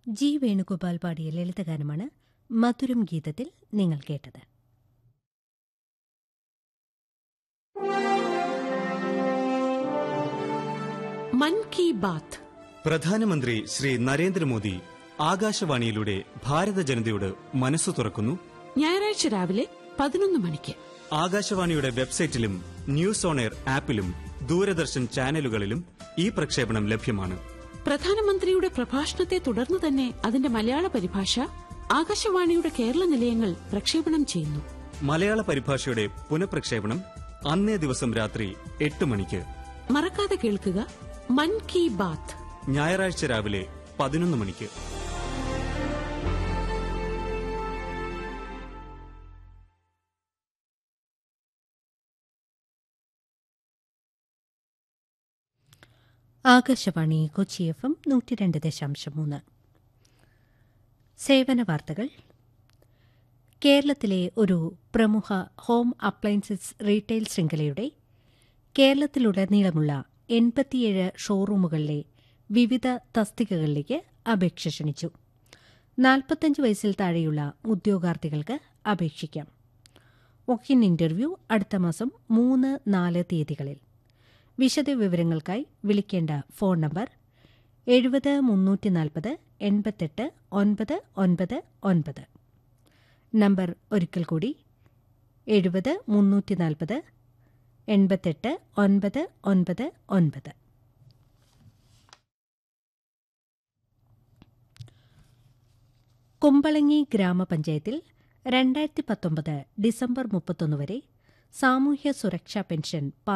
G Venugopal പാടിയ ലളിതഗാനമാണ് മധുരം ഗീതത്തിൽ നിങ്ങൾ കേട്ടത് മൻ കി ബാത്ത് പ്രധാനമന്ത്രി ശ്രീ നരേന്ദ്രമോദി ആകാശവാണിയിലൂടെ ഭാരത ജനതയോട് മനസ്സു തുറക്കുന്നു ഞായറാഴ്ച രാവിലെ പതിനൊന്ന് മണിക്ക് ആകാശവാണിയുടെ വെബ്സൈറ്റിലും ന്യൂസ് ഓൺ എയർ ആപ്പിലും ദൂരദർശൻ ചാനലുകളിലും ഈ പ്രക്ഷേപണം ലഭ്യമാണ് പ്രധാനമന്ത്രിയുടെ പ്രഭാഷണത്തെ തുടർന്ന് തന്നെ അതിന്റെ മലയാള പരിഭാഷ ആകാശവാണിയുടെ കേരള നിലയങ്ങൾ പ്രക്ഷേപണം ചെയ്യുന്നു മലയാള പരിഭാഷയുടെ പുനഃപ്രക്ഷേപണം അന്നേ ദിവസം രാത്രി എട്ട് മണിക്ക് മറക്കാതെ കേൾക്കുക മൻ കി ബാത്ത് ഞായറാഴ്ച രാവിലെ പതിനൊന്ന് മണിക്ക് ആകാശവാണി കൊച്ചി എഫ് എം നൂറ്റി രണ്ട് ദശാംശം മൂന്ന് സേവന വാർത്തകൾ കേരളത്തിലെ ഒരു പ്രമുഖ ഹോം അപ്ലയൻസസ് റീറ്റെയിൽ ശൃംഖലയുടെ കേരളത്തിലുടനീളമുള്ള എൺപത്തിയേഴ് ഷോറൂമുകളിലെ വിവിധ തസ്തികകളിലേക്ക് അപേക്ഷ ക്ഷണിച്ചു നാൽപ്പത്തഞ്ച് വയസ്സിൽ താഴെയുള്ള ഉദ്യോഗാർത്ഥികൾക്ക് അപേക്ഷിക്കാം വോക്കിൻ ഇന്റർവ്യൂ അടുത്ത മാസം മൂന്ന് നാല് തീയതികളിൽ വിശദവിവരങ്ങൾക്കായി വിളിക്കേണ്ട ഫോൺ നമ്പർ എഴുപത് മുന്നൂറ്റി നാൽപ്പത് എൺപത്തെട്ട് ഒൻപത് ഒൻപത് ഒൻപത് നമ്പർ ഒരിക്കൽ കൂടി എഴുപത് മുന്നൂറ്റി നാൽപ്പത് എൺപത്തെട്ട് ഒൻപത് ഒൻപത് ഒൻപത് കുമ്പളങ്ങി ഗ്രാമപഞ്ചായത്തിൽ രണ്ടായിരത്തി പത്തൊമ്പത് ഡിസംബർ മുപ്പത്തൊന്ന് വരെ സാമൂഹ്യ സുരക്ഷാ പെൻഷൻ